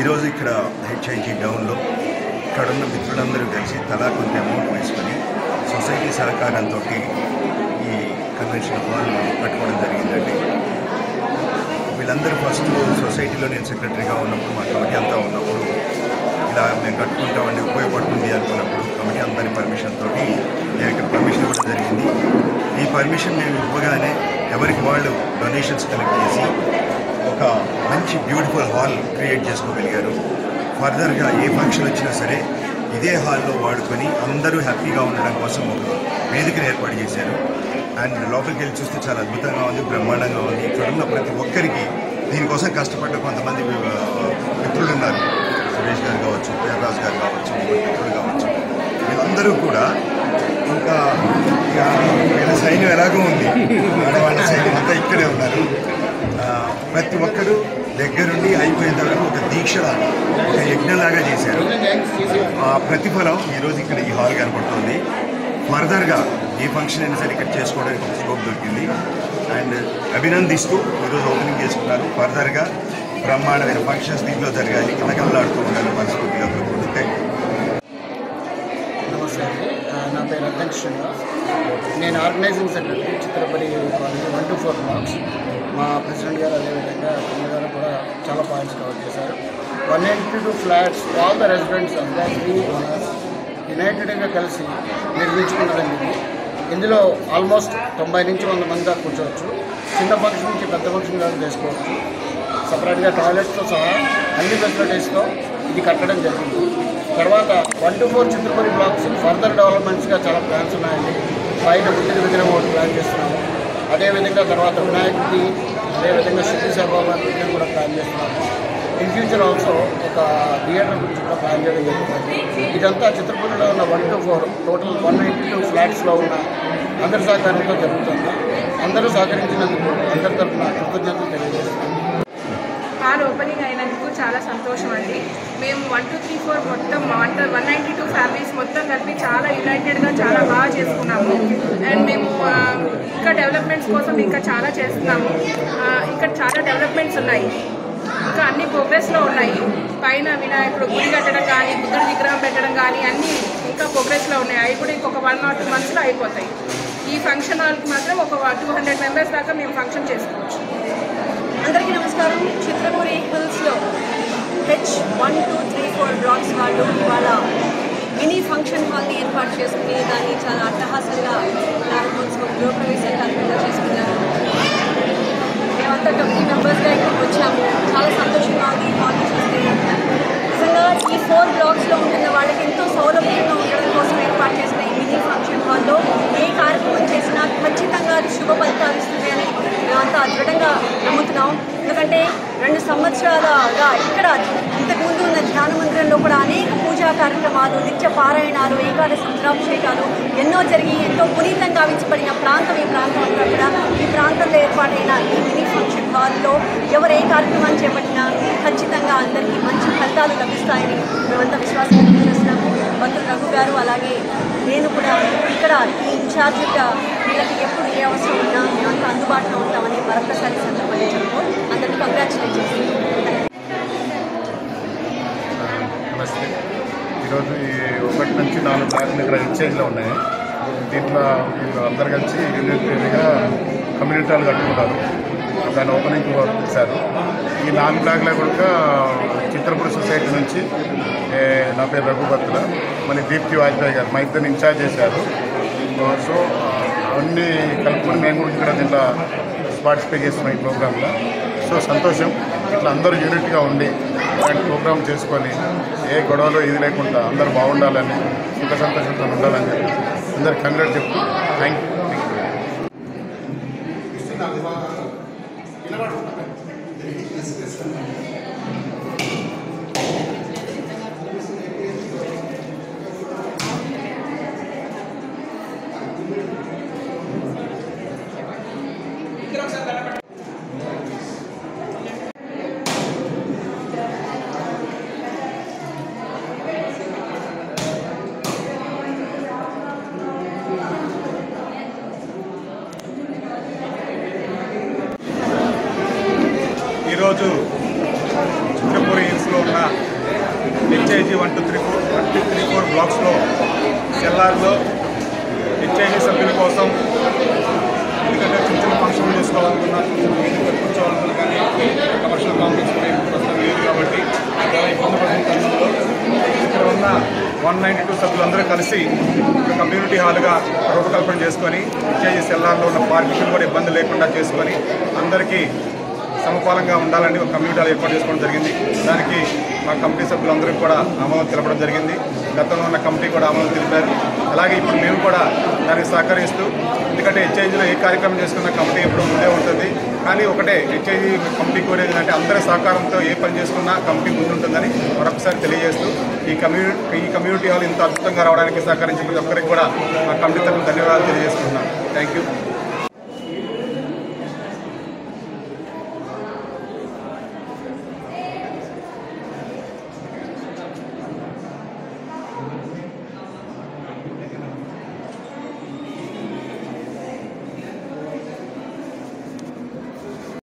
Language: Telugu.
ఈరోజు ఇక్కడ హెచ్ఐజీ డౌన్లో ఇక్కడ ఉన్న మిత్రులందరూ కలిసి తలా కొంత అమౌంట్ వేసుకొని సొసైటీ సహకారంతో ఈ కన్వెన్షన్ హాల్ కట్టుకోవడం జరిగిందండి వీళ్ళందరూ ఫస్ట్ సొసైటీలో నేను సెక్రటరీగా ఉన్నప్పుడు మా కమిటీ అంతా ఉన్నప్పుడు ఇలా మేము కట్టుకుంటామండి ఉపయోగపడుతుంది అనుకున్నప్పుడు కమిటీ అందరి పర్మిషన్ తోటి నేను ఇక్కడ పర్మిషన్ ఇవ్వడం జరిగింది ఈ పర్మిషన్ మేము ఇవ్వగానే ఎవరికి వాళ్ళు డొనేషన్స్ కలెక్ట్ చేసి ఒక మంచి బ్యూటిఫుల్ హాల్ క్రియేట్ చేసుకోగలిగారు ఫర్దర్గా ఏ ఫంక్షన్ వచ్చినా సరే ఇదే హాల్లో వాడుకొని అందరూ హ్యాపీగా ఉండడం కోసం ఒక వేదికను ఏర్పాటు చేశారు అండ్ లోపలికి వెళ్ళి చూస్తే చాలా అద్భుతంగా ఉంది బ్రహ్మాండంగా ఉంది ఇక్కడ ఉన్న ప్రతి ఒక్కరికి దీనికోసం కష్టపడ్డ కొంతమంది ఆ, మిత్రులు ఉన్నారు సురేష్ గారు కావచ్చు పేర్రాజు గారు కావచ్చు ఇంకొక మిత్రులు కావచ్చు వీళ్ళందరూ కూడా ఇంకా ఇక వీళ్ళ సైన్యం ఎలాగో ఉంది ఆడవాళ్ళ సైన్యం అంతా ఇక్కడే ఉన్నారు ఆ, ప్రతి ఒక్కరూ దగ్గరుండి అయిపోయేంత వరకు ఒక దీక్షలాగా ఒక యజ్ఞలాగా చేశారు ఆ ప్రతిఫలం ఈరోజు ఇక్కడ ఈ హాల్ కనపడుతుంది ఫర్దర్గా ఏ ఫంక్షన్ అయినా సరే ఇక్కడ చేసుకోవడానికి ఒక స్కోప్ దొరికింది అండ్ అభినందిస్తూ ఈరోజు ఓపెనింగ్ చేసుకున్నారు ఫర్దర్గా బ్రహ్మాండమైన ఫంక్షన్స్ దీంట్లో జరగాలి కిందకల్లాడుతూ ఉండాలి మనస్ఫూర్తిగా కోరుకుంటే నమస్తే అండి ఆ, నా పేరు అధ్యక్ష శ్రీనివాస్ నేను ఆర్గనైజింగ్ సెక్రటరీ చిత్రపడి colony one two four blocks మా ప్రెసిడెంట్ గారు అదేవిధంగా కమ్మ గారు కూడా చాలా పాయింట్స్ కవర్ చేశారు one eighty two flats all the residents అంతా త్రీ ఓనర్స్ యునైటెడ్గా కలిసి నిర్మించుకున్నదండి ఇది ఇందులో ఆల్మోస్ట్ తొంభై నుంచి వంద మంది దాకా కూర్చోవచ్చు చిన్న ఫంక్షన్ నుంచి పెద్ద ఫంక్షన్ దాకా చేసుకోవచ్చు సపరేట్గా టాయిలెట్స్తో సహా అన్ని ఫెసిలిటీస్తో ఇది కట్టడం జరిగింది తర్వాత one two four Chitrapuri blocks further డెవలప్మెంట్స్గా చాలా ప్లాన్స్ ఉన్నాయండి పైన బుద్ధిని విగ్రహం ఒకటి ప్లాన్ చేస్తున్నాము అదేవిధంగా తర్వాత వినాయకుడికి అదేవిధంగా శక్తి సాయిబాబా విగ్రహం కూడా ప్లాన్ చేస్తున్నాము ఇన్ ఫ్యూచర్ ఆల్సో ఒక థియేటర్ గురించి కూడా ప్లాన్ చేయడం జరుగుతుంది ఇదంతా చిత్రపూరిలో ఉన్న one two four total one eighty two ఫ్లాట్స్లో ఉన్న అందరి సహకారంతో జరుగుతుంది అందరూ సహకరించినందుకు అందరి తరఫున కృతజ్ఞతలు తెలియజేస్తున్నాను హాల్ ఓపెనింగ్ అయినందుకు చాలా సంతోషం అండి మేము వన్ టూ త్రీ ఫోర్ మొత్తం one one ninety two families మొత్తం కలిపి చాలా యునైటెడ్గా చాలా బాగా చేసుకున్నాము అండ్ మేము ఆ, ఇంకా డెవలప్మెంట్స్ కోసం ఇంకా చాలా చేస్తున్నాము ఆ, ఇక్కడ చాలా డెవలప్మెంట్స్ ఉన్నాయి ఇంకా అన్ని ప్రోగ్రెస్లో ఉన్నాయి పైన వినాయకుడు గుడి కట్టడం కానీ బుద్ధుడి విగ్రహం పెట్టడం కానీ అన్నీ ఇంకా ప్రోగ్రెస్లో ఉన్నాయి అవి కూడా ఇంకొక వన్ ఆర్ టూ మంత్స్లో అయిపోతాయి ఈ ఫంక్షన్ హాల్కి మాత్రం ఒక టూ హండ్రెడ్ మెంబర్స్ దాకా మేము ఫంక్షన్ చేసుకోవచ్చు అందరికీ నమస్కారం చిత్రపురి హిల్స్లో H one two three four blocks వాళ్ళు ఇవాళ మినీ ఫంక్షన్ హాల్ని ఏర్పాటు చేసుకుని దాన్ని చాలా అట్టహాసంగా ప్రారంభోత్సవం గృహప్రవేశం కార్యక్రమం చేసుకున్నారు మేమంతా ట్వంటీ మెంబర్స్గా ఇక్కడికి వచ్చాము చాలా సంతోషంగా ఉంది ఈ హాల్ని చూస్తే నిజంగా ఈ ఫోర్ బ్లాక్స్లో ఉంటున్న వాళ్ళకి ఎంతో సౌలభ్యంగా ఉండడం కోసం ఏర్పాటు చేసిన ఈ మినీ ఫంక్షన్ హాల్లో ఏ కార్యక్రమం చేసినా ఖచ్చితంగా అది శుభ ఫలితాలు ఇస్తుంది అని మేమంతా దృఢంగా నమ్ముతున్నాం ఎందుకంటే రెండు సంవత్సరాలుగా ఇక్కడ ఇంతకుముందు ఉన్న ధ్యాన మందిరంలో కూడా అనేక పూజా కార్యక్రమాలు నిత్య పారాయణాలు ఏకాదశి రుద్రాభిషేకాలు ఎన్నో జరిగి ఎంతో పునీతంగా గావించబడిన ప్రాంతం ఈ ప్రాంతం అంతా కూడా ఈ ప్రాంతంలో ఏర్పాటైన ఈ మినీ ఫంక్షన్ హాల్లో ఎవరు ఏ కార్యక్రమాన్ని చేపట్టినా ఖచ్చితంగా అందరికీ మంచి ఫలితాలు లభిస్తాయని మేమంతా విశ్వాసం వ్యక్తం చేస్తున్నాము మంత్రులు రఘు గారు అలాగే నేను కూడా ఇక్కడ ఈ ఇన్ఛార్జిగా వీళ్ళకి ఎప్పుడు ఏ అవసరం ఉన్నా మేమంతా అందుబాటులో ఉంటామని మరొకసారి సందర్భంగా చెప్తూ అందరికీ కంగ్రాచులేట్ చేస్తున్నాను నమస్తే ఈరోజు ఈ ఒకటి నుంచి నాలుగు బ్లాక్లు ఇక్కడ ఎక్స్చేంజ్లో ఉన్నాయి దీంట్లో వీళ్ళు అందరు కలిసి యూనిట్గా కమ్యూనిటీలు కట్టుకుంటారు దాన్ని ఓపెనింగ్ చేశారు ఈ నాలుగు బ్లాక్ల కూడా చిత్రపూర్ సొసైటీ నుంచి ఏ, నా పేరు రఘుభత్తుల మళ్ళీ దీప్తి వాజ్పేయి గారు మా ఇద్దరిని ఇన్ఛార్జ్ చేశారు సో అన్నీ కలుపుకొని మేము కూడా ఇక్కడ దీంట్లో పార్టిసిపేట్ చేస్తున్నాం ఈ ప్రోగ్రాంలో సో సంతోషం ఇట్లా అందరూ యూనిట్గా ఉండి ఇలాంటి ప్రోగ్రామ్ చేసుకొని ఏ గొడవలు ఇది లేకుండా అందరూ బాగుండాలని సుఖ సంతోషంతో ఉండాలని చెప్పి అందరికి కంగ్రాట్ చెప్తూ థ్యాంక్ యూ ఈరోజు చిత్రపూరి హిల్స్లో ఉన్న HIG one two three four one two three four బ్లాక్స్లో ఎల్ఆర్లో హెచ్ఐజీ సభ్యుల కోసం ఎందుకంటే చిన్న చిన్న ఫంక్షన్లు చేసుకోవాలనుకున్నా చిన్న చిన్న మీటింగ్ కూర్చోవాలనుకున్నా కానీ కమర్షియల్ కాంప్లెక్స్ కూడా ఇప్పుడు ప్రస్తుతం లేదు కాబట్టి చాలా ఇబ్బంది పడుతున్న తరుణంలో ఇక్కడ ఉన్న వన్ నైంటీ టూ సభ్యులందరూ కలిసి ఒక కమ్యూనిటీ హాల్గా రూపకల్పన చేసుకొని హెచ్ఐజీ సెల్లార్లో ఉన్న పార్కింగ్ కూడా ఇబ్బంది లేకుండా చేసుకొని అందరికీ సమపాలంగా ఉండాలని ఒక కమ్యూనిటీ హాల్ ఏర్పాటు చేసుకోవడం జరిగింది దానికి మా కమిటీ సభ్యులందరికీ కూడా ఆమోదం తెలపడం జరిగింది గతంలో ఉన్న కమిటీ కూడా ఆమోదం తెలిపారు అలాగే ఇప్పుడు మేము కూడా దానికి సహకరిస్తూ ఎందుకంటే హెచ్ఐజీలో ఏ కార్యక్రమం చేసుకున్న కమిటీ ఎప్పుడు ముందే ఉంటుంది కానీ ఒకటే హెచ్ఐజీ కమిటీ కోరేది అంటే అందరి సహకారంతో ఏ పని చేసుకున్నా కమిటీ ముందుంటుందని మరొకసారి తెలియజేస్తూ ఈ కమ్యూనిటీ ఈ కమ్యూనిటీ హాల్ ఇంత అద్భుతంగా రావడానికి సహకరించిన ప్రతి ఒక్కరికి కూడా మా కమిటీ తరఫున ధన్యవాదాలు తెలియజేసుకుంటున్నాను థ్యాంక్ యూ